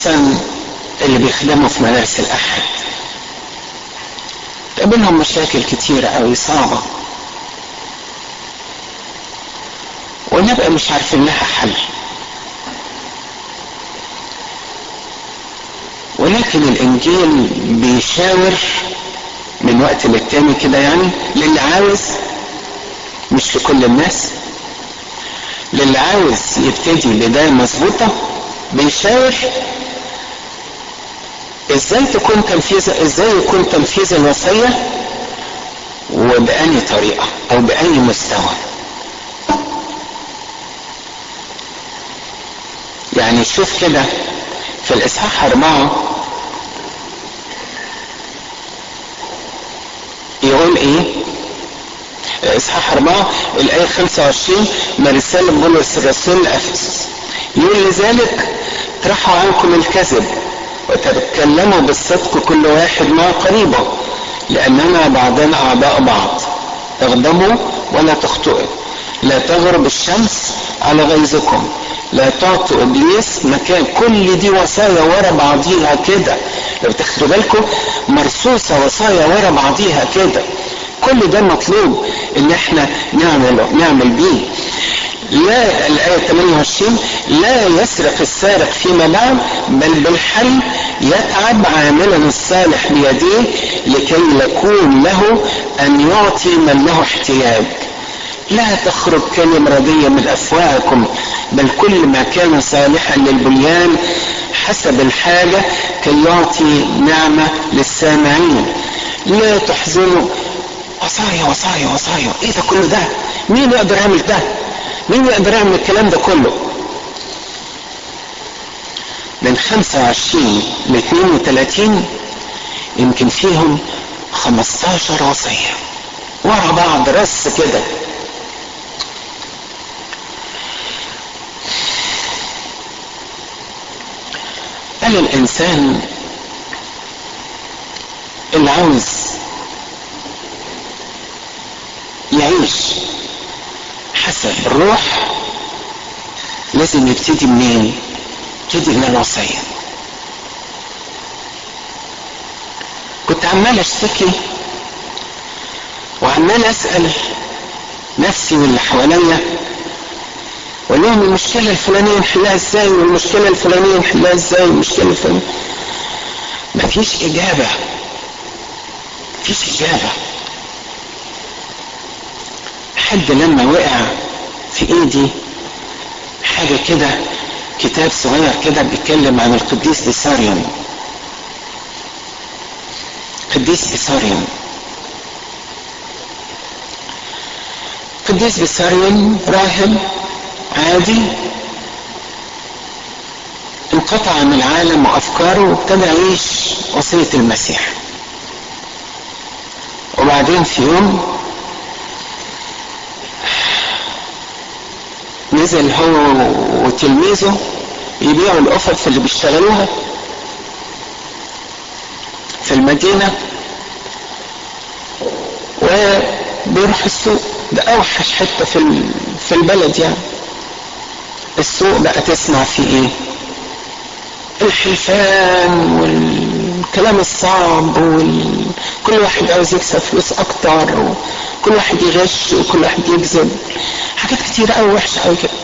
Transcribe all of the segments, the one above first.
مثلا اللي بيخدموا في مدارس الأحد تقابلهم مشاكل كتيرة أوي صعبة ونبقى مش عارفين لها حل ولكن الإنجيل بيشاور من وقت للتاني كده يعني للي عاوز مش لكل الناس للي عاوز يبتدي بداية مظبوطة بيشاور ازاي تكون تنفيذ ازاي يكون تنفيذ الوصية وبأي طريقة او بأي مستوى يعني شوف كده في الاصحاح اربعة يقول ايه اصحاح اربعة الايه 25 من رسالة بولس الرسول لافسس يقول لذلك اطرحوا عنكم الكذب وتتكلموا بالصدق كل واحد مع قريبه لاننا بعضنا اعضاء بعض اغضبوا ولا تخطئوا لا تغرب الشمس على غيظكم لا تعطوا ابليس مكان كل دي وصايا ورا بعضيها كده لو تاخدوا بالكم مرصوصه وصايا ورا بعضيها كده كل ده مطلوب ان احنا نعمله نعمل بيه لا الآية 28 لا يسرق السارق فيما بعد بل بالحل يتعب عاملا الصالح بيديه لكي يكون له أن يعطي من له احتياج لا تخرج كلمة ردية من أفواهكم بل كل ما كان صالحا للبنيان حسب الحاجة كي يعطي نعمة للسامعين لا تحزنوا وصايا وصايا وصايا ايه ده كله ده مين يقدر يعمل ده مين يقدر يعمل الكلام ده كله من 25 ل 32 يمكن فيهم 15 وصية ورا بعض رص كده قال الإنسان اللي عاوز يعيش حسب الروح لازم يبتدي منين يبتدي من الوصية كنت عمال اشتكي وعمال اسأل نفسي واللي حواليا واقول لهم المشكلة الفلانية نحلها ازاي والمشكلة الفلانية نحلها ازاي والمشكلة الفلانية مفيش اجابة مفيش اجابة حد لما وقع في ايدي حاجة كده كتاب صغير كده بيتكلم عن القديس إيساريون قديس إيساريون قديس إيساريون راهب عادي انقطع عن العالم وأفكاره وابتدى يعيش وصية المسيح وبعدين في يوم نزل هو وتلميذه يبيعوا القفف اللي بيشتغلوها في المدينة وبيروح السوق ده أوحش حتة في في البلد يعني السوق بقى تسمع فيه إيه؟ الحلفان والكلام الصعب وال... كل واحد عاوز يكسب فلوس أكتر وكل واحد يغش وكل واحد يكذب حاجات كتيرة أوي وحشة أوي كده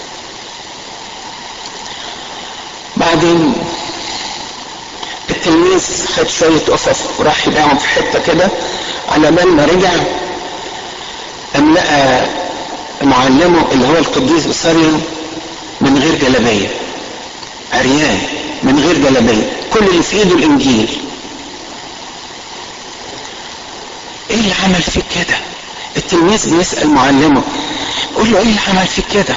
بعدين التلميذ خد شوية قفف وراح يبيعهم في حتة كده على بال ما رجع قام لقى معلمه اللي هو القديس بصريا من غير جلابية عريان من غير جلابية كل اللي في ايده الانجيل ايه اللي عمل فيك كده التلميذ بيسأل معلمه قول له ايه اللي عمل فيك كده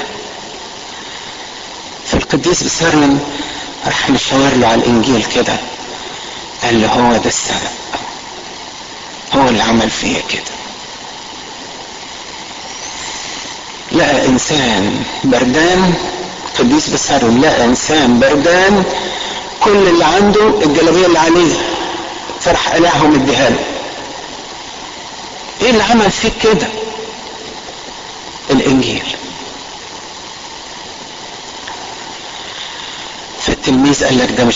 فالقديس بسرن راح مشاور له على الانجيل كده قال له هو ده السبب هو اللي عمل فيا كده لقى انسان بردان قديس بسرن لقى انسان بردان كل اللي عنده الجلابيه اللي عليه فراح قلعهم اديها له ايه اللي عمل فيك كده الانجيل التلميذ قال لك ده مش